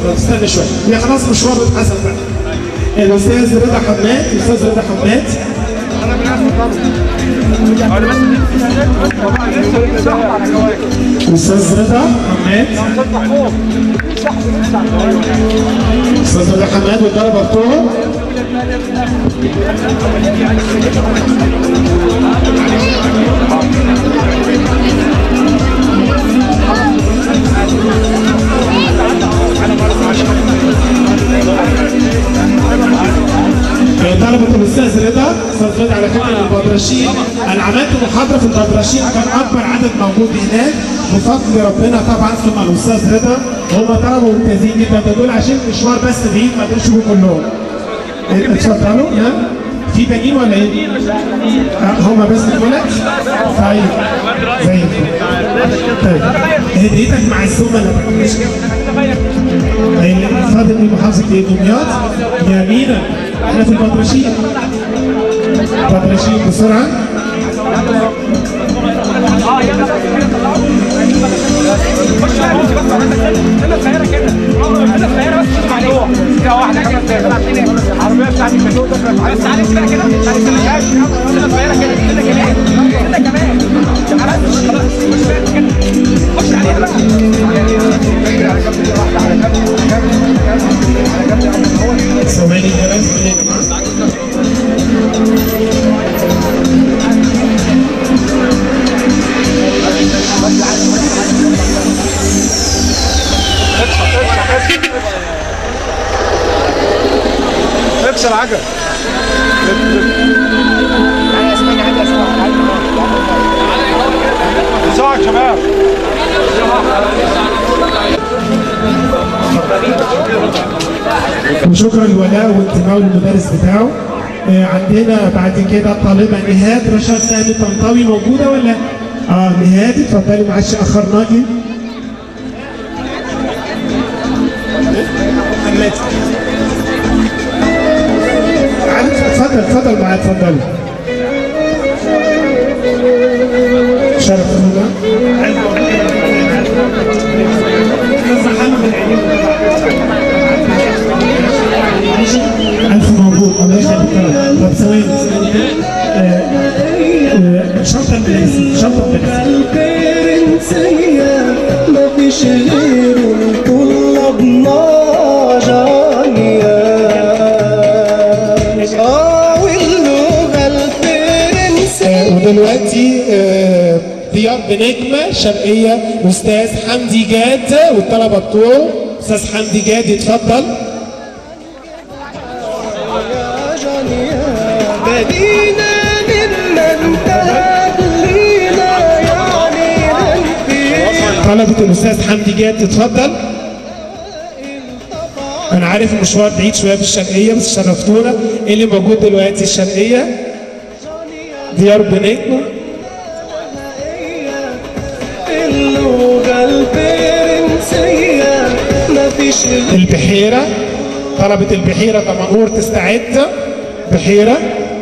خلاص استنى شويه هي خلاص مشوار اتحسب بقى الاستاذ رضا حماد الاستاذ رضا حماد الاستاذ رضا حماد استاذ رضا حماد والطلبه بتوعه طلبة الأستاذ رضا أستاذ رضا على فكرة البدرشين أنا عملت محاضرة في البدرشين كان أكبر عدد موجود هناك بفضل ربنا طبعا ثم الأستاذ رضا هم طلبة ممتازين جدا ده دول عشان مشوار بس بعيد ما قدروش يجوا كلهم اتفضلوا ها في بنين ولا ايه؟ آه، هم بس دولت؟ طيب زي الفل طيب هديتك مع الزملاء مش كده؟ فاضل من محافظة ايه دمياط يمينا احنا في البطرشين البطرشين بسرعة ثواني كده ثواني يا جماعة. اكسر العجل بسرعة يا شباب وشكرا لولاء وانتمائه للمدرس بتاعه آه، عندنا بعد كده الطالبة نهاد رشاد سامي طنطاوي موجودة ولا؟ اه نهاد اتفضلي معلش أخرناكي محمد تعالي اتفضل اتفضل معايا اتفضل شرف لنا ألف مبروك الله يخليك طب ثواني ثواني آه، آه، شنطة المدرسة شنطة المدرسة الفرنسية ما فيش غيره طلابنا جانية اه واللغة الفرنسية آه، ودلوقتي آه، ديار بنجمة شرقية أستاذ حمدي جاد والطلبة بتوعه أستاذ حمدي جاد اتفضل يا جانية بدينا مما انتهت لينا يعني هنفيد طلبة الأستاذ حمدي جاد اتفضل أنا عارف المشوار بعيد شوية في الشرقية بس شرفتونا إيه اللي موجود دلوقتي الشرقية ديار بنجمة اللغة الفرنسية ما فيش غير البحيرة طلبة البحيرة دمنهور تستعد بحيرة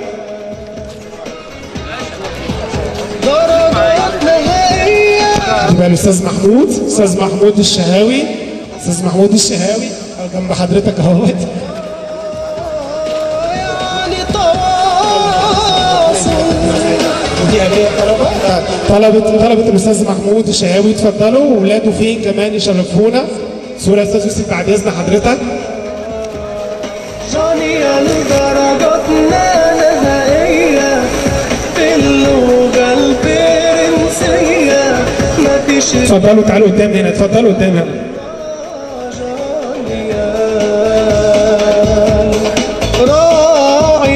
درجات نهائية يبقى الأستاذ محمود أستاذ محمود الشهاوي أستاذ محمود الشهاوي أهو جنب حضرتك أهوت يعني تواصل ودي هدية طلبة آه، طلبة طلبة الأستاذ محمود الشهاوي اتفضلوا وولاده فين كمان يشرفونا صورة أستاذ يوسف بعد إذن حضرتك جانية لدرجاتنا نهائية في اللغة الفرنسية ما فيش اتفضلوا تعالوا قدام هنا اتفضلوا قدام هنا راعي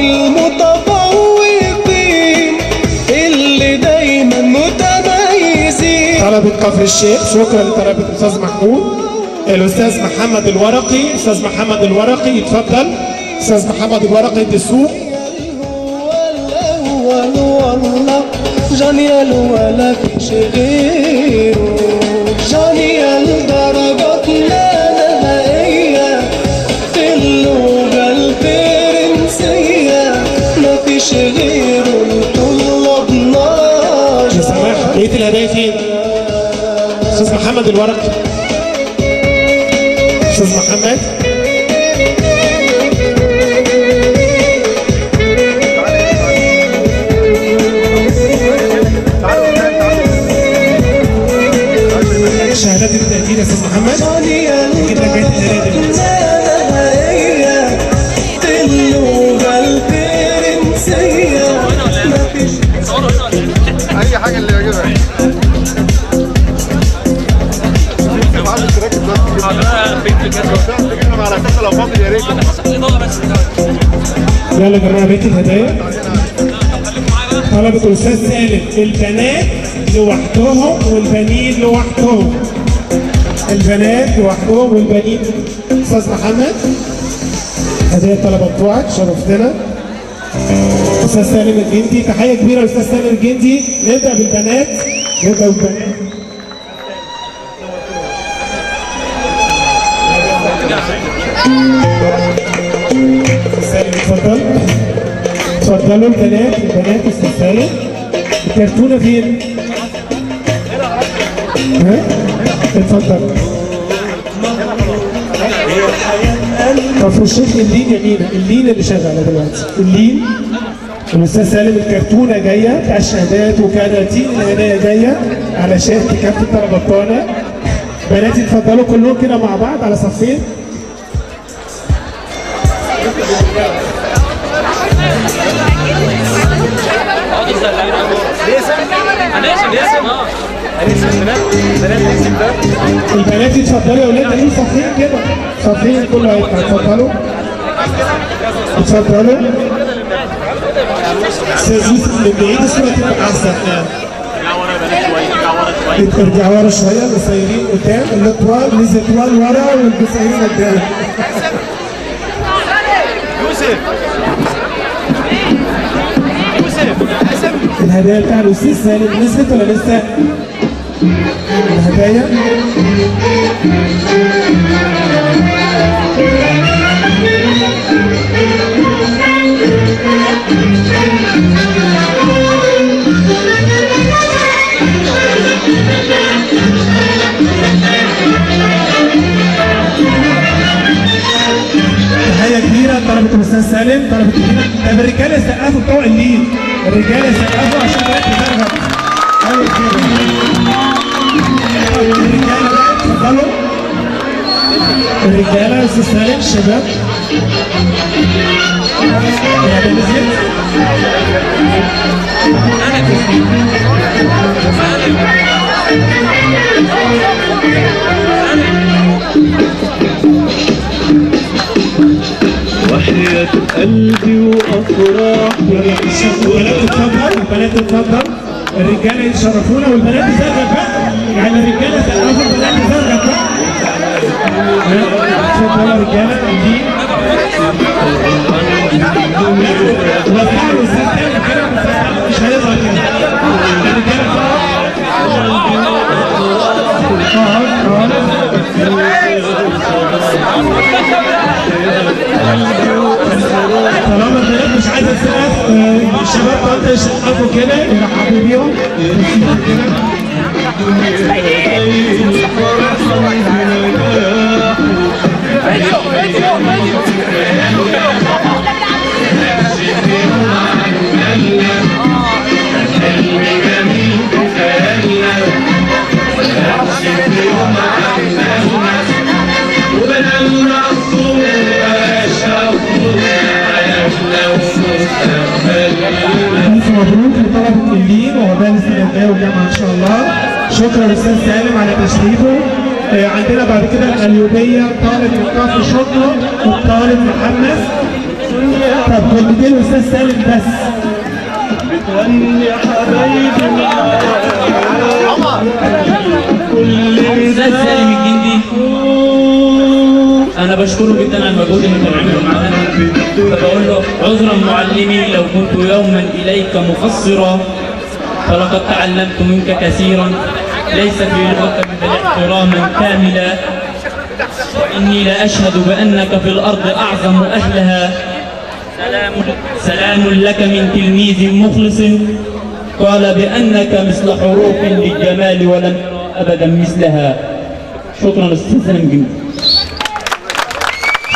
المتفوقين اللي دايما متميزين طلبة كفر الشيخ شكرا لطلبة الأستاذ محمود الأستاذ محمد الورقي أستاذ محمد الورقي يتفضل أستاذ محمد الورقي الدسوق هو الأول والله جانيال ولا فيش غيره جانيال درجاتنا نهائية في اللغة الفرنسية ما فيش غيره طلابنا يا سماح بقية الهدايا فين؟ أستاذ محمد الورقي استاذ محمد شهادات التقدير يا استاذ محمد جاني كده جاي الباب تقدير اللغة الفرنسية مفيش اي حاجه اللي يعجبك عايز تركز بس على اساس لو فاضي يا ريت يلا يا جماعه بيت الهدايا طلبة الأستاذ سالم البنات لوحدهم والبنين لوحدهم البنات لوحدهم والبنين أستاذ محمد هدايا الطلبة بتوعك شرفتنا أستاذ سالم الجندي تحية كبيرة لأستاذ سالم الجندي نبدأ بالبنات نبدأ بالبنات سالم اتفضل اتفضلوا البنات البنات استاذ سالم الكرتونه فين؟ ها؟ اتفضل طب في الشيخ اللين يا مينا اللين اللي شغاله دلوقتي اللين الاستاذ سالم الكرتونه جايه الشهادات وكراتين الهدايا جايه علشان تكفي الطلبه بتوعنا بناتي اتفضلوا كلهم كده مع بعض على صفين البنات اتفضلوا يا اولاد ايه صفين كده صفين كله هيطلع اتفضلوا اتفضلوا استاذ يوسف من بعيد الصوره تبقى احسن ارجع ورا شويه القصيرين قدام الاطوال نزل طوال ورا والقصيرين قدام يوسف يوسف الهدايا بتاع الاستاذ سالم نزلت ولا لسه؟ الهدايا تحية كبيرة طلبة الأستاذ سالم طلبة كبيرة طب الرجالة يسقفوا بتوع الليل الرجالة يسقفوا عشان الوقت ترغب أيوة كده طب الرجالة بقى اتفضلوا الرجالة يا أستاذ سالم الشباب يعني نزلت وحياة قلبي وأفراح البنات اتفضل البنات اتفضل الرجاله يشرفونا والبنات تزغب بقى يعني الرجاله تقفوا البنات تزغب بقى اتفضل يا رجاله دي وقعوا الستات كده مش هيظهر كده الرجاله اقعد طالما البنات مش عايزه تسقف آه، الشباب طنطا يسقفوا كده يرحبوا بيهم ألف مبروك لطلبة اللين وعقبال السنة والجامعة إن شاء الله شكرا للأستاذ سالم على تشريفه آه، عندنا بعد كده القليوبية طالب من كفر شكرا والطالب محمد طب كلمتين الأستاذ سالم بس بتغني حبايبي كل استاذ سالم الجندي انا بشكره جدا على المجهود اللي كان عامله معانا فبقول له عذرا معلمي لو كنت يوما اليك مقصرا فلقد تعلمت منك كثيرا ليس في لغتك بل احتراما كاملا واني لاشهد بانك في الارض اعظم اهلها سلام سلام لك من تلميذ مخلص قال بانك مثل حروف للجمال ولم يرى ابدا مثلها شكرا استاذ سالم جندي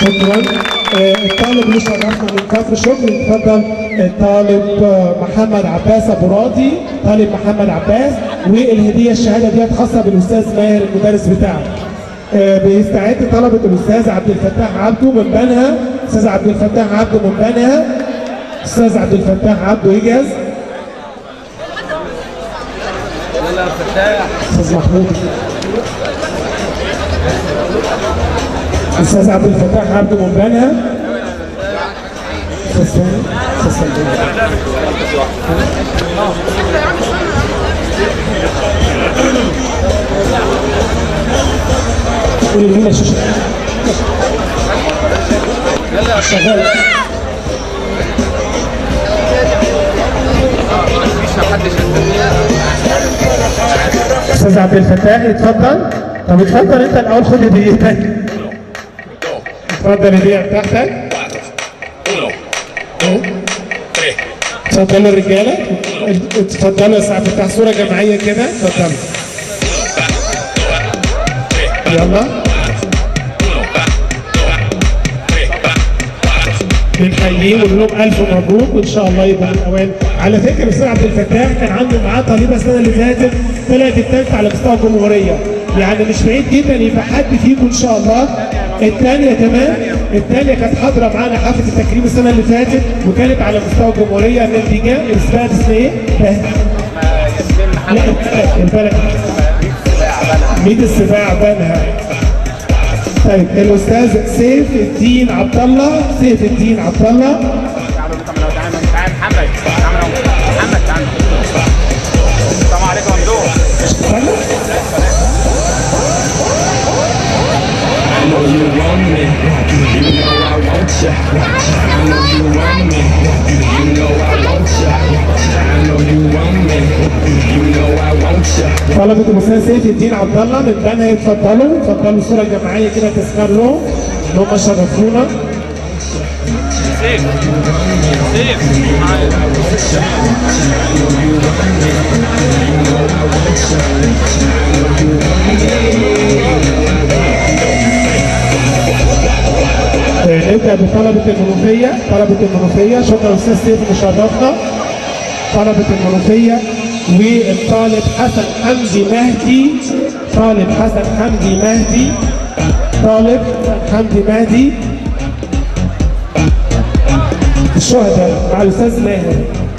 شكرا آه، الطالب اللي شرفنا من كفر شكر اتفضل الطالب آه، محمد عباس ابو راضي طالب محمد عباس والهديه الشهاده ديت خاصه بالاستاذ ماهر المدرس بتاعه آه، بيستعد طلبه الاستاذ عبد الفتاح عبده من بنها استاذ عبد الفتاح عبده من بنها استاذ عبد الفتاح عبده يجهز استاذ محمود استاذ عبد الفتاح عبده من بنها استاذ ثاني استاذ سلمان قولي لنا شو شغال استاذ عبد الفتاح اتفضل طب اتفضل انت الاول خد هديتك اتفضل الهديه بتاعتك اتفضلوا الرجاله اتفضلوا يا سعد بتاع صوره جماعيه كده اتفضلوا يلا بنحييه ونقول لهم الف مبروك وان شاء الله يبقى من الاوائل على فكره استاذ عبد الفتاح كان عنده معاه طالبه السنه اللي فاتت طلعت الثالثه على مستوى الجمهوريه يعني مش بعيد جدا يبقى حد فيكم ان شاء الله الثانيه كمان الثانيه كانت حاضره معانا حفله التكريم السنه اللي فاتت وكانت على مستوى الجمهوريه النتيجه اسمها اسمها ايه؟ لا البلد البلد ميد السباع بنها طيب الاستاذ سيف الدين عبد الله سيف الدين عبد الله تعال محمد تعال محمد تعال السلام عليكم ممدوح I know you want me. You know I want ya. I know you want me. You know I want ya. I know you want me. You know I want ya. طلبة الاستاذ سيف الدين عبد الله من بنها يتفضلوا اتفضلوا صورة جماعية كده تذكار لهم ان هم شرفونا آه، نبدأ بطلبة المنوفية طلبة المنوفية شكرا أستاذ سيف مشرفنا طلبة المنوفية والطالب حسن حمدي مهدي طالب حسن حمدي مهدي طالب حمدي مهدي الشهداء مع الأستاذ ماهر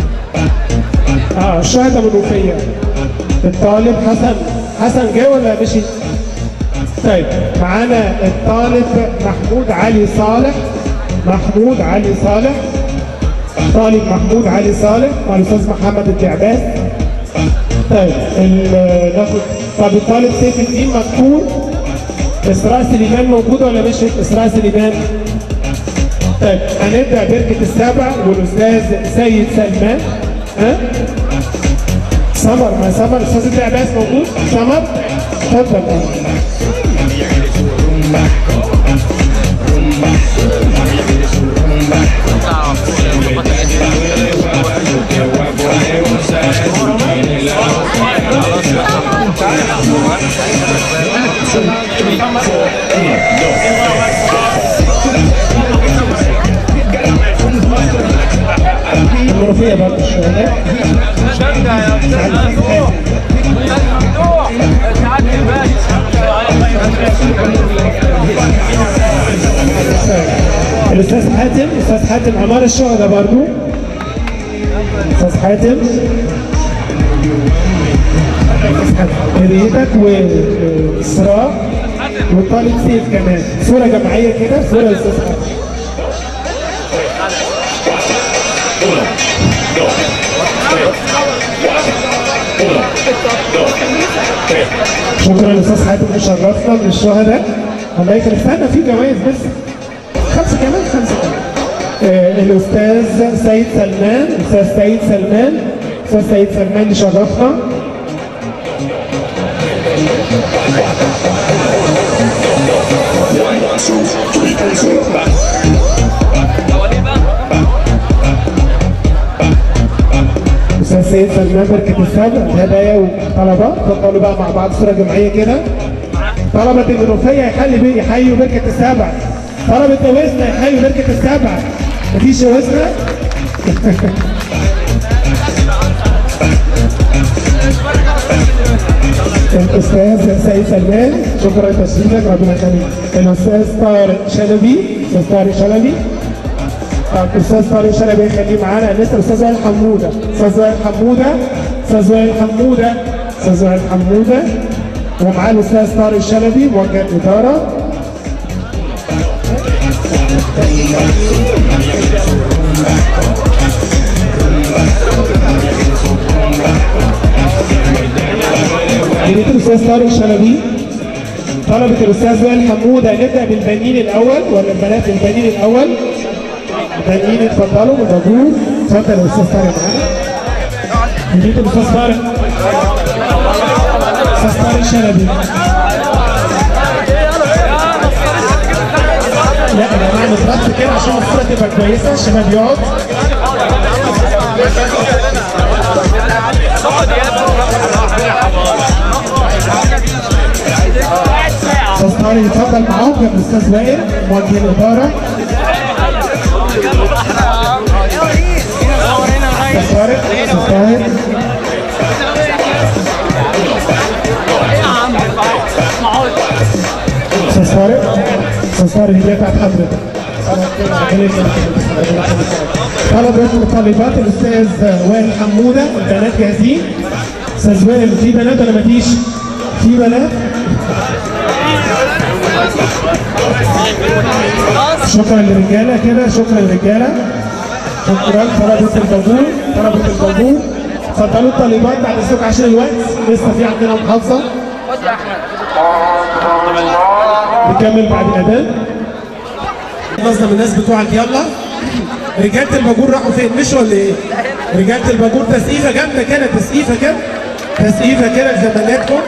اه الشهداء منوفية الطالب حسن حسن جه ولا مشي؟ طيب معانا الطالب محمود علي صالح محمود علي صالح طالب محمود علي صالح مع الاستاذ محمد الجعباس طيب ال- ناخد طب الطالب سيف الدين مذكور اسراء سليمان موجوده ولا مش اسراء سليمان؟ طيب هنبدا بركه السبع والاستاذ سيد سلمان ها؟ سمر ما سمر استاذ الجعباس موجود؟ سمر؟ اتفضل المنوفيه برضه الشهداء الاستاذ حاتم استاذ حاتم عمار الشهداء برضو استاذ حاتم هديتك واسراء والطالب سيف كمان صوره جماعيه كده صوره الاستاذ حاتم شكرا للاستاذ حاتم مشرفنا من الشهداء الله يكرمك استنى في جوائز بس خمسه كمان خمسه كمان آه الاستاذ سيد سلمان الاستاذ سيد سلمان الاستاذ سيد سلمان يشرفنا استاذ سيد سلمان بركه السبع هدايا وطلبات اتفضلوا بقى مع بعض صوره جماعيه كده طلبه المنوفيه يخلي بيه يحيوا بركه السبع طلبة وسنا يحيوا بركة السبع مفيش يا وسنا الاستاذ سيد سلمان شكرا لتشريفك ربنا يخليك الاستاذ طارق شلبي استاذ طارق شلبي طب استاذ طارق شلبي يخليه معانا لسه الاستاذ وائل حموده استاذ وائل حموده استاذ وائل حموده استاذ وائل حموده ومعاه الاستاذ طارق شلبي موجه الاداره جريت الاستاذ طارق شلبي طلبة الاستاذ وائل حموده نبدا بالبنين الاول ولا البنات البنين الاول؟ البنين اتفضلوا مجهود اتفضل يا استاذ طارق معانا جريت الاستاذ طارق استاذ طارق شلبي لا يا جماعه نترص كده عشان الصوره تبقى كويسه الشباب يقعد استاذ طارق يتفضل معاهم جنب الاستاذ وائل موجه الاداره استاذ طارق استاذ طارق استاذ طارق استاذ طارق الهديه بتاعت حضرتك طلبة وطالبات الاستاذ وائل حموده البنات جاهزين استاذ وائل في بنات ولا مفيش؟ في بنات؟ شكرا للرجاله كده شكرا للرجاله شكرا طلبة البابور طلبة البابور اتفضلوا الطالبات بعد اذنكم عشان الوقت لسه في عندنا محافظه نكمل بعد الاذان نظم الناس بتوعك يلا رجاله الباجور راحوا فين مش ولا ايه؟ رجاله الباجور تسقيفه جامده كده تسقيفه كده تسقيفه كده لزملاتكم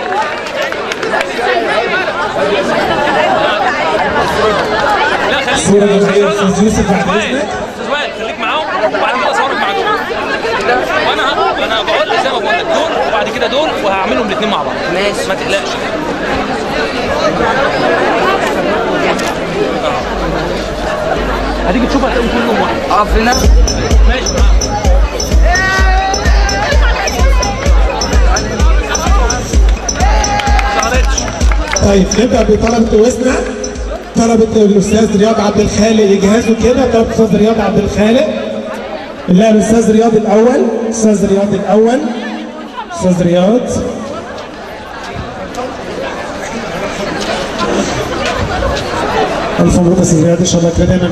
صورة جماعية أستاذ يوسف بعد إذنك استاذ وائل خليك معاهم وبعد كده اصورك مع دول وانا ه- انا بقول لك زي ما بقول لك دول وبعد كده دول وهعملهم الاثنين مع بعض ماشي ما تقلقش آه. هتيجي تشوف هتلاقي كلهم واحد اه في نفس ماشي معاك اشتغلتش طيب نبدأ بطلبة وسنا طلبة الأستاذ رياض عبد الخالق يجهزوا كده طلبة الأستاذ رياض عبد الخالق لا الأستاذ رياض الأول أستاذ رياض الأول أستاذ رياض ألف مبروك يا أستاذ رياض إن شاء الله كده دايما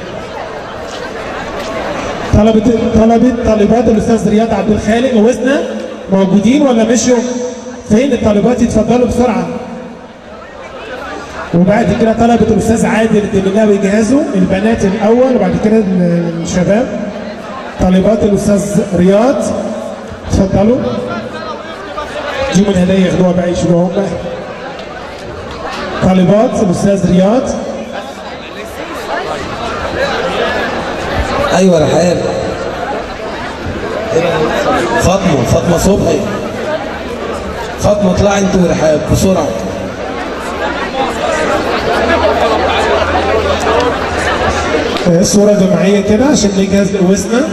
طلبة طلبة طالبات الأستاذ رياض عبد الخالق ووسنا موجودين ولا مشوا؟ فين الطالبات يتفضلوا بسرعة وبعد كده طلبة الأستاذ عادل الدملاوي يجهزوا البنات الأول وبعد كده الشباب طالبات الأستاذ رياض اتفضلوا جيبوا الهدايا ياخدوها بقى يشيلوها هم طالبات الأستاذ رياض ايوه رحاب فاطمه فاطمه صبحي فاطمه اطلعي انت ورحاب بسرعه آه، صورة جماعية كده عشان نجهز لقوسنا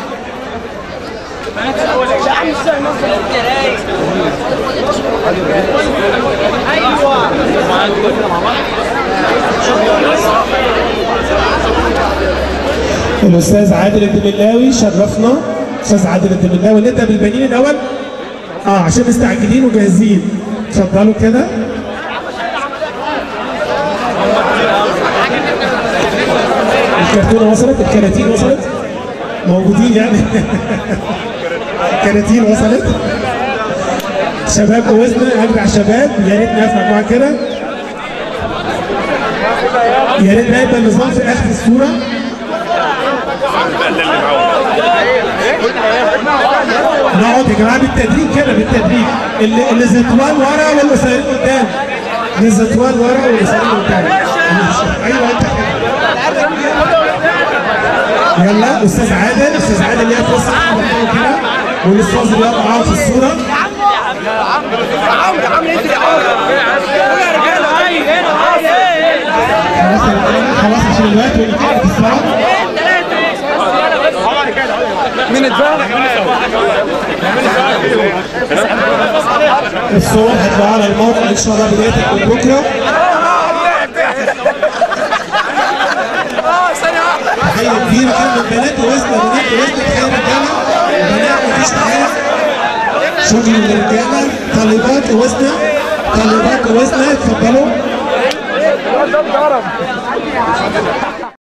الأستاذ عادل الدملاوي شرفنا أستاذ عادل الدملاوي نبدأ بالبنين الأول اه عشان مستعجلين وجاهزين اتفضلوا كده الكرتونه وصلت الكراتين وصلت موجودين يعني الكراتين وصلت شباب جوزنا اجدع شباب يا ريت نقف مجموعه كده يا ريت نبقى النظام في اخر الصوره نقعد يا جماعه بالتدريج كده بالتدريج اللي اللي زتوان ورا واللي قصيرين قدام اللي زتوان ورا واللي قصيرين قدام ايوه انت كده يلا استاذ عادل استاذ عادل ليها فرصه كده والاستاذ رياض معاهم في الصوره خلاص يا رجالة، خلاص عشان الوقت ونلحق الصلاة الصور هتبقى على الموقع ان شاء الله بداية من بكره تحية كبيرة كده من بنات ووسطى بنات ووسطى تحية رجالة بنات مفيش تحية شكرا للرجالة طالبات ووسطى طالبات ووسطى اتفضلوا